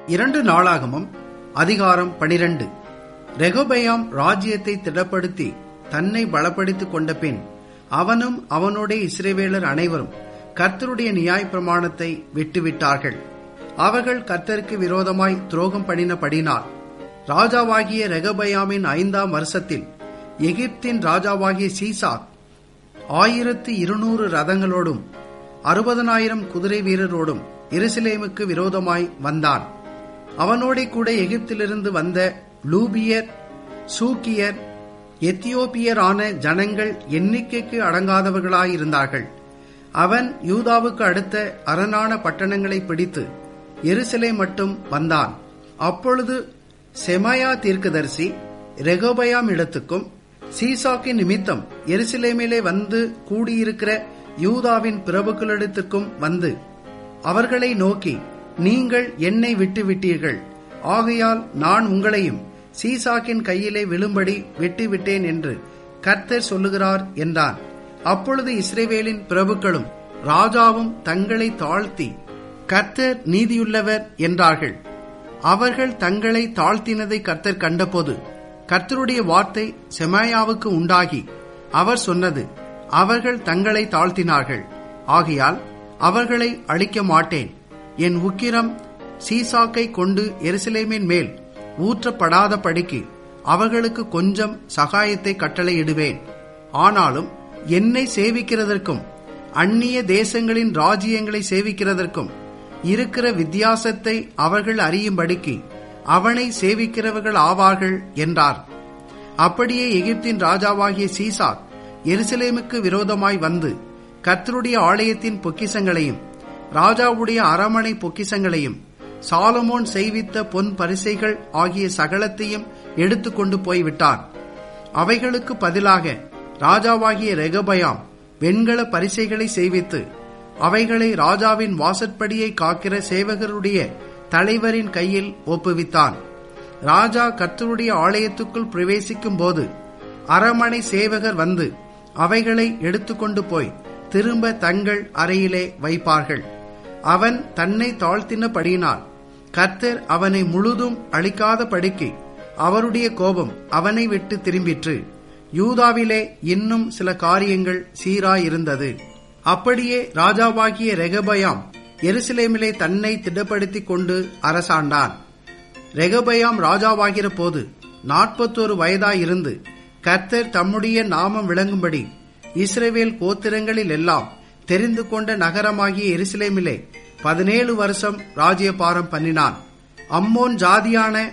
இரண்டு நாளாகமும் அதிகாரம் பனிரெண்டு ரெகோபயாம் ராஜ்யத்தை திடப்படுத்தி தன்னை பலப்படுத்திக் கொண்ட பின் அவனும் அவனுடைய இஸ்ரேவேலர் அனைவரும் கர்த்தருடைய நியாய பிரமாணத்தை விட்டுவிட்டார்கள் அவர்கள் கர்த்தருக்கு விரோதமாய் துரோகம் பண்ணினபடினால் ராஜாவாகிய ரெகபயாமின் ஐந்தாம் வருஷத்தில் எகிப்தின் ராஜாவாகிய சீசாக் ஆயிரத்து இருநூறு ரதங்களோடும் அறுபதனாயிரம் குதிரை வீரரோடும் எருசலேமுக்கு விரோதமாய் வந்தான் அவனோட கூட எகிப்திலிருந்து வந்த லூபியர் சூக்கியர் எத்தியோப்பியரான ஜனங்கள் எண்ணிக்கைக்கு அடங்காதவர்களாயிருந்தார்கள் அவன் யூதாவுக்கு அடுத்த அரணான பட்டணங்களை பிடித்து எருசலே மட்டும் வந்தான் அப்பொழுது செமாயா தீர்க்கதரிசி ரெகோபயாம் இடத்துக்கும் சீசாக்கின் நிமித்தம் எருசலேமிலே வந்து கூடியிருக்கிற யூதாவின் பிரபுக்களிடத்திற்கும் வந்து அவர்களை நோக்கி நீங்கள் என்னை விட்டு விட்டீர்கள் ஆகையால் நான் உங்களையும் சீசாக்கின் கையிலே விழும்படி விட்டுவிட்டேன் என்று கர்த்தர் சொல்லுகிறார் என்றான் அப்பொழுது இஸ்ரேவேலின் பிரபுக்களும் ராஜாவும் தங்களை தாழ்த்தி கர்த்தர் நீதியுள்ளவர் என்றார்கள் அவர்கள் தங்களை தாழ்த்தினதை கர்த்தர் கண்டபோது கர்த்தருடைய வார்த்தை செமாயாவுக்கு உண்டாகி அவர் சொன்னது அவர்கள் தங்களை தாழ்த்தினார்கள் ஆகையால் அவர்களை அழிக்க மாட்டேன் என் உக்கிரம் சீசாக்கை கொண்டு எருசலேமின் மேல் ஊற்றப்படாத படிக்கு அவர்களுக்கு கொஞ்சம் சகாயத்தை கட்டளையிடுவேன் ஆனாலும் என்னை சேவிக்கிறதற்கும் அந்நிய தேசங்களின் ராஜ்யங்களை சேவிக்கிறதற்கும் இருக்கிற வித்தியாசத்தை அவர்கள் அறியும்படிக்கு அவனை சேவிக்கிறவர்கள் ஆவார்கள் என்றார் அப்படியே எகிப்தின் ராஜாவாகிய சீசாக் எருசலேமுக்கு விரோதமாய் வந்து கர்த்தருடைய ஆலயத்தின் பொக்கிசங்களையும் ராஜாவுடைய அரமனை பொக்கிசங்களையும் சாலமோன் செய்வித்த பொன் பரிசைகள் ஆகிய சகலத்தையும் எடுத்துக்கொண்டு போய்விட்டான் அவைகளுக்கு பதிலாக ராஜாவாகிய ரெகபயாம் வெண்கல பரிசைகளை செய்வித்து அவைகளை ராஜாவின் வாசற்படியை காக்கிற சேவகருடைய தலைவரின் கையில் ஒப்புவித்தான் ராஜா கர்த்தருடைய ஆலயத்துக்குள் பிரவேசிக்கும் போது அரமனை சேவகர் வந்து அவைகளை எடுத்துக்கொண்டு போய் திரும்ப தங்கள் அறையிலே வைப்பார்கள் அவன் தன்னை தாழ்த்தினபடியினால் கர்த்தர் அவனை முழுதும் அழிக்காத படிக்கு அவருடைய கோபம் அவனை விட்டு திரும்பிற்று யூதாவிலே இன்னும் சில காரியங்கள் சீராயிருந்தது அப்படியே ராஜாவாகிய ரெகபயாம் எருசலேமிலே தன்னை திடப்படுத்திக் கொண்டு அரசாண்டான் ரெகபயாம் ராஜாவாகிற போது நாற்பத்தோரு வயதாயிருந்து கர்த்தர் தம்முடைய நாமம் விளங்கும்படி இஸ்ரேவேல் கோத்திரங்களில் எல்லாம் தெரிந்து கொண்ட நகரமாகிய எருசலேமிலே பதினேழு வருஷம் ராஜ்யபாரம் பண்ணினான் அம்மோன் ஜாதியான